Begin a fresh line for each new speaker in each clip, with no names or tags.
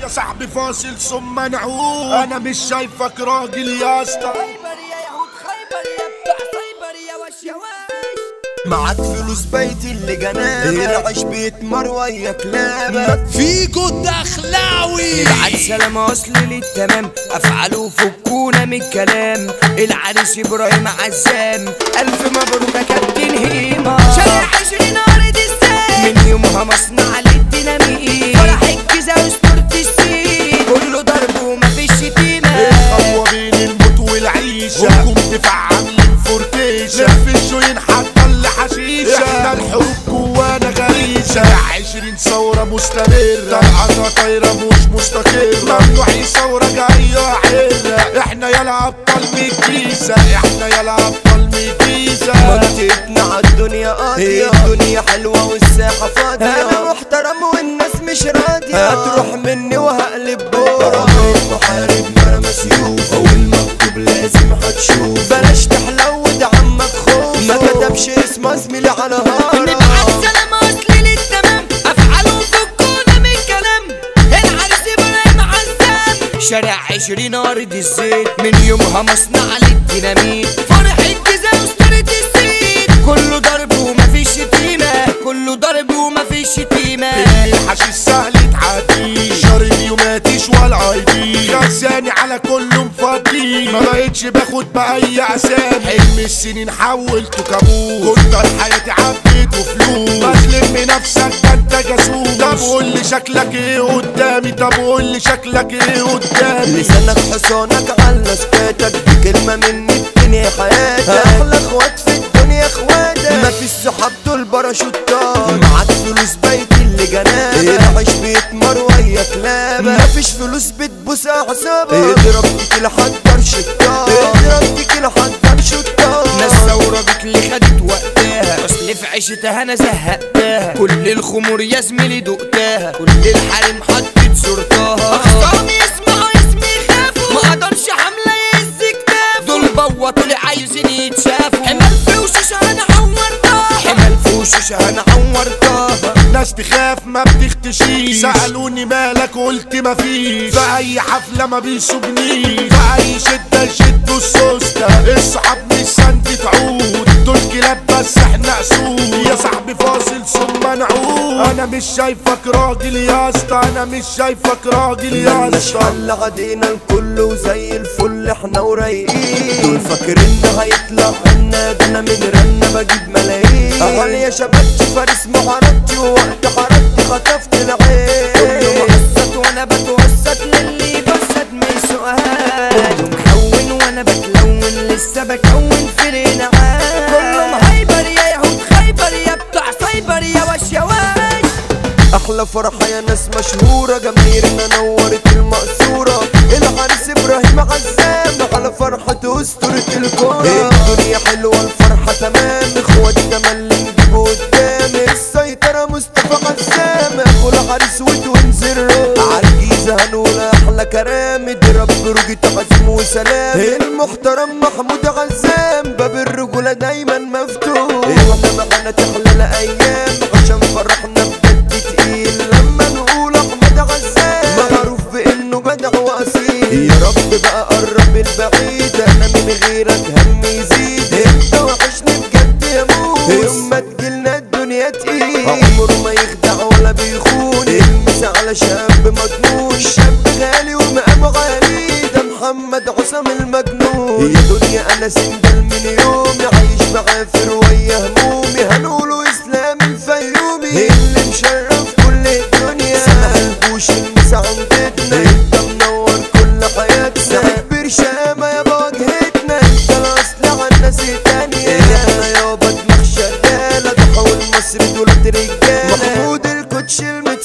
يا صاحبي فاصل ثم نعود انا مش شايفك راجل يا اسطى
خيبر يا يهود خيبر يا بتاع سايبر يا وش يا وش
معاك فلوس بيتي اللي جنابك العيش بيتمر ويا كلابك
فيكو الدخلاوي
العريس سلام اصل للتمام افعاله فكونا من الكلام العريس ابراهيم عزام الف مبروك يا كابتن هيما
شارع عشرين ارض السام
من يومها مصنع للديناميت
فرح الجيزة واسطورة السين
كله ضرب ومفيش شتيمه
الخطوة بين الموت والعيشة حكم دفاع عاملين فورتيشة لف الشوين حتى اللي حشيشة احنا الحروب جوانا غريشة عشرين ثورة مستمرة طلعتها طايرة مش مستقرة ممنوع ثورة جاية عرة احنا يلا ابطال من الجيزة احنا يلا ابطال من الجيزة
منطقتنا عالدنيا قاضية الدنيا حلوة والساحة فاضية أنا محترم والناس مش راضية هتروح مني وهقلب بورا محارب مرمى سيوف أول مكتوب لازم هتشوف بلاش تحلود عمك خوف ما كتبش اسمه زميلي على
نبعت
هارة
سلام اصلي للتمام افعاله فكونا من الكلام العريس ابراهيم عزام
شارع عشرين أرض الزيت من يومها مصنع للديناميت
فرح الجيزة واسطورة السين
كله ضرب ومفيش شتيمة كله ضرب ومفيش شتيمة
الحشيش سهل تعدي شارب يوماتيش ولا ايدي غزاني على كله مفضي ما بقتش باخد بأي اسامي حلم السنين حولته كابوس كنت حياتي عبيت وفلوس بتلم نفسك ده انت جاسوس طب قول لي شكلك ايه قدامي طب قول لي شكلك ايه قدامي
لسانك حصانك على سكاتك بكلمة مني بتنهي حياتك أحلى اخوات في الدنيا اخواتك مفيش صحاب دول باراشوتات معاك فلوس بيتي اللي جنابك العيش بيتمر ويا كلابك مفيش فلوس بتبوس اعصابك اضرب تيجي حضر شطار اضرب تيجي حضر شطار ناس ثورة بك اللي خدت وقتها اصل في عيشتها انا زهقتها كل الخمور يا زميلي دقتها كل الحريم حطت صورتها
اخصامي يسمعوا اسمي يخافوا ما اقدرش حملة يهز كتافه
دول بوطوا اللي عايزين يتشافوا
حمال في وشوش انا عورتها
حمل في وشوش انا عورتها
ناس تخاف ما بتختشيش سألوني مالك قلت ما فيش في أي حفلة ما بيسوبنيش في أي شدة يشدوا السوستة الصحاب مش سند تعود دول كلاب بس احنا أسود يا صاحبي فاصل ثم نعود أنا مش شايفك راجل يا اسطى أنا مش شايفك راجل يا
مالناش
اسطى
حل عدينا الكل وزي الفل احنا ورايقين دول فاكرين هيطلع عنا ده انا من رنا بجيب ملايين اهل يا شبابتي فارس معرضتي ووقت حركتي خطفت العين كله مقسط وانا بتوسط للي بسط ما يسوقهاش كله مكون وانا بتلون لسه بكون في الانعام
كلهم هايبر يا يهود خيبر يا بتاع سايبر يا وش يا وش
احلى فرحة يا ناس مشهورة جماهيرنا نورت المقصورة العريس ابراهيم عزام على فرحة اسطورة الكورة الدنيا حلوة الفرحة تمام اخواتي تملي نجيبه قدام السيطرة مصطفى عزام اخو العريس وتوينز الروح عالجيزة هنقول احلى كلام اضرب بروجي تعزيم وسلام المحترم محمود عزام باب الرجولة دايما مفتوح احنا معانا تحلى الايام عشان فرحنا بجد تقيل لما نقول احمد عزام معروف بانه جدع واصيل يا رب بقى قرب البعيد انا من غيرك همي يزيد انت وحشني بجد يا موس يوم ما تجيلنا الدنيا تقيل عمره ما يخدع ولا بيخون المس على شاب مجنون شاب غالي ومقام غالي ده محمد عصام المجنون يا دنيا انا سندل من يومي عايش بعافر ويا همومي هنقوله اسلام الفيومي اللي مشرف كل الدنيا سمع البوش المس عندتنا انت منور كل حياتنا كبير شامة يا بواجهتنا انت الاصل عن ناس تانية احنا يابا دماغ شغالة تحول مصر دولت رجالة محمود الكوتش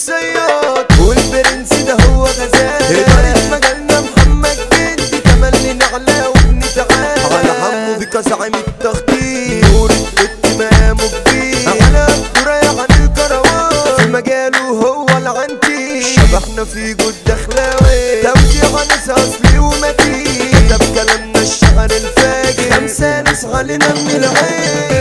المتصيد والبرنس ده هو غزال إدارة مجالنا محمد جندي تملي نعلى وابن تعالى على حمو بيكا زعيم التخطيط نور الكت مقامه كبير على الدورة عن الكروان في مجاله هو العنتي شبحنا في جود دخلاوي توزيع ناس اصلي ومتين كتب كلامنا الشعر الفاجر خمسة ناس علينا من العين